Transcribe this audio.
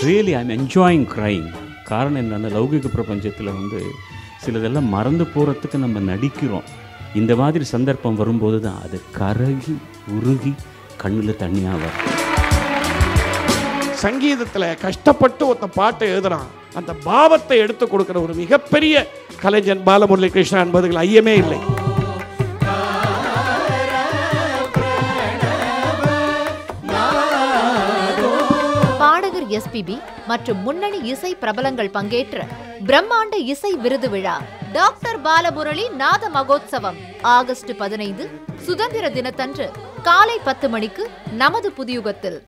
really I'm enjoying crying காரணம் என்னென்னா லௌகிக பிரபஞ்சத்தில் வந்து சிலதெல்லாம் மறந்து போகிறதுக்கு நம்ம நடிக்கிறோம் இந்த மாதிரி சந்தர்ப்பம் வரும்போது தான் அது கரகி உருகி கண்ணில் தண்ணியாக வரும் சங்கீதத்தில் கஷ்டப்பட்டு ஒருத்தன் பாட்டை எழுதுறான் அந்த பாவத்தை எடுத்து கொடுக்கிற ஒரு மிகப்பெரிய கலைஞன் பாலமுரளி கிருஷ்ணா என்பதில் ஐயமே இல்லை பாடகர் எஸ்பிபி மற்றும் முன்னணி இசை பிரபலங்கள் பங்கேற்ற பிரம்மாண்ட இசை விருது விழா டாக்டர் பாலமுரளி நாத மகோத்சவம் ஆகஸ்ட் பதினைந்து சுதந்திர தினத்தன்று காலை பத்து மணிக்கு நமது புதியுகத்தில்